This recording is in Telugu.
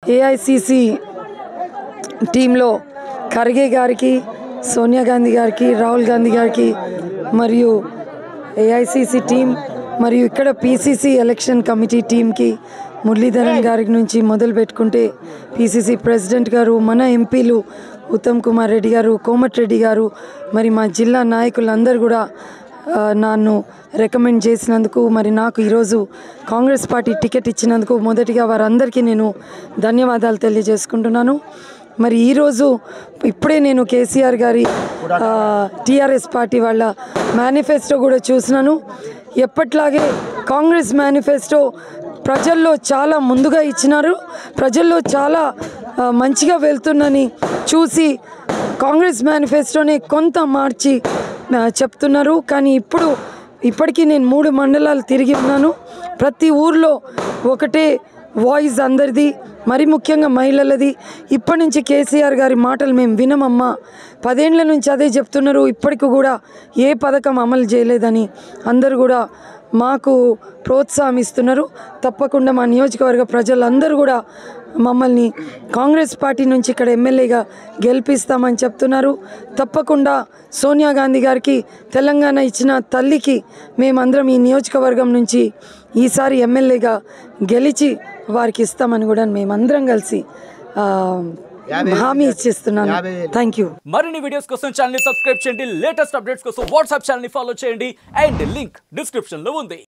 ఏఐసిసి టీంలో ఖర్గే గారికి సోనియా గాంధీ గారికి రాహుల్ గాంధీ గారికి మరియు ఏఐసిసి టీం మరియు ఇక్కడ పిసిసి ఎలక్షన్ కమిటీ టీంకి మురళీధరన్ గారి నుంచి మొదలు పెట్టుకుంటే పిసిసి ప్రెసిడెంట్ గారు మన ఎంపీలు ఉత్తమ్ కుమార్ రెడ్డి గారు కోమటిరెడ్డి గారు మరి మా జిల్లా నాయకులందరూ కూడా ఆ, నన్ను రికమెండ్ చేసినందుకు మరి నాకు ఈరోజు కాంగ్రెస్ పార్టీ టికెట్ ఇచ్చినందుకు మొదటిగా వారందరికీ నేను ధన్యవాదాలు తెలియజేసుకుంటున్నాను మరి ఈరోజు ఇప్పుడే నేను కేసీఆర్ గారి టీఆర్ఎస్ పార్టీ వాళ్ళ మేనిఫెస్టో కూడా చూసినాను ఎప్పట్లాగే కాంగ్రెస్ మేనిఫెస్టో ప్రజల్లో చాలా ముందుగా ఇచ్చినారు ప్రజల్లో చాలా ఆ, మంచిగా వెళ్తుందని చూసి కాంగ్రెస్ మేనిఫెస్టోని కొంత మార్చి ఆ, చెప్తున్నారు కానీ ఇప్పుడు ఇప్పటికీ నేను మూడు మండలాలు తిరిగి ఉన్నాను ప్రతి ఊర్లో ఒకటే వాయిస్ అందరిది మరి ముఖ్యంగా మహిళలది ఇప్పటి నుంచి కేసీఆర్ గారి మాటలు మేము వినమమ్మా పదేండ్ల నుంచి అదే చెప్తున్నారు ఇప్పటికి కూడా ఏ పథకం అమలు చేయలేదని అందరూ కూడా మాకు ప్రోత్సాహం ఇస్తున్నారు తప్పకుండా మా నియోజకవర్గ ప్రజలందరూ కూడా మమ్మల్ని కాంగ్రెస్ పార్టీ నుంచి ఇక్కడ ఎమ్మెల్యేగా గెలిపిస్తామని చెప్తున్నారు తప్పకుండా సోనియా గాంధీ గారికి తెలంగాణ ఇచ్చిన తల్లికి మేమందరం ఈ నియోజకవర్గం నుంచి ఈసారి ఎమ్మెల్యేగా గెలిచి వారికి ఇస్తామని కూడా మేమందరం కలిసి ఆ, హామీ ఇచ్చిస్తున్నాను థ్యాంక్ యూ మరిన్ని వీడియోస్ కోసం ఛానల్ సబ్స్క్రైబ్ చేయండి లేటెస్ట్ అప్డేట్స్ కోసం వాట్సాప్ ఛానల్ ఫాలో చేయండి అండ్ లింక్ డిస్క్రిప్షన్ లో ఉంది